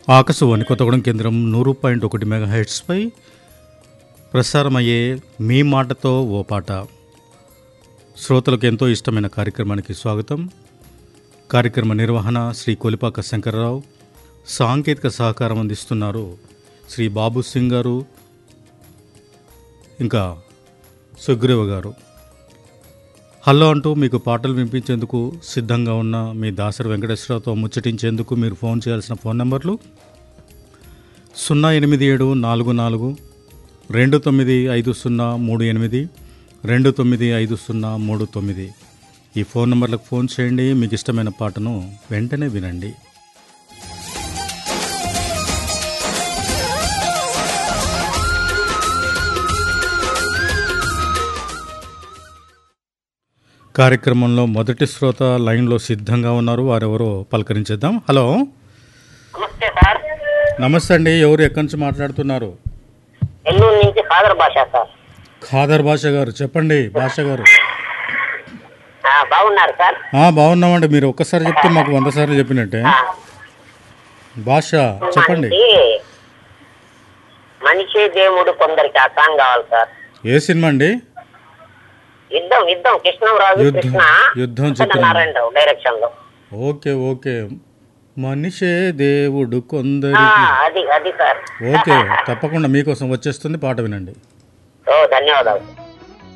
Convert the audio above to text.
ఆకాశవాణి కొత్తగూడెం కేంద్రం నూరు పాయింట్ ఒకటి మెగా హెడ్స్పై ప్రసారమయ్యే మీ మాటతో ఓ పాట శ్రోతలకు ఎంతో ఇష్టమైన కార్యక్రమానికి స్వాగతం కార్యక్రమ నిర్వహణ శ్రీ కొలిపాక శంకర్రావు సాంకేతిక సహకారం అందిస్తున్నారు శ్రీ బాబు సింగ్ గారు ఇంకా సుగ్రీవ గారు హలో అంటూ మీకు పాటలు వినిపించేందుకు సిద్ధంగా ఉన్న మీ దాసరి వెంకటేశ్వరరావుతో ముచ్చటించేందుకు మీరు ఫోన్ చేయాల్సిన ఫోన్ నంబర్లు సున్నా ఎనిమిది ఏడు నాలుగు నాలుగు రెండు తొమ్మిది ఐదు సున్నా మూడు ఎనిమిది రెండు తొమ్మిది ఐదు సున్నా మూడు తొమ్మిది ఈ ఫోన్ నంబర్లకు ఫోన్ చేయండి మీకు ఇష్టమైన పాటను వెంటనే వినండి కార్యక్రమంలో మొదటి శ్రోత లైన్లో సిద్ధంగా ఉన్నారు వారెవరో పలకరించేద్దాం హలో నమస్తే సార్ నమస్తే అండి ఎవరు ఎక్కడి నుంచి మాట్లాడుతున్నారు నెల్లూరు నుంచి సాగర్ భాష సార్ ఖాదర్ భాష గారు చెప్పండి భాష గారు ఆ, బాగున్నారు సార్ ఆ, బాగున్నామండి మీరు ఒక్కసారి చెప్తే మాకు వంద సార్లు చెప్పినట్టే ఆ, భాష చెప్పండి మనకి మనిషి దేవుడు కొందరికి ఆ సాంగ్ కావాలి సార్ ఏ సినిమా అండి యుద్ధం యుద్ధం కృష్ణరాజు యుద్ధం, కృష్ణ యుద్ధం చిత్రం. నారాయణరావు డైరెక్షన్ లో ఓకే ఓకే మనిషే దేవుడు ఆ, కొందరికి అది అది సార్ ఓకే తప్పకుండా మీకోసం వచ్చేస్తుంది పాట వినండి ఓ ధన్యవాదాలు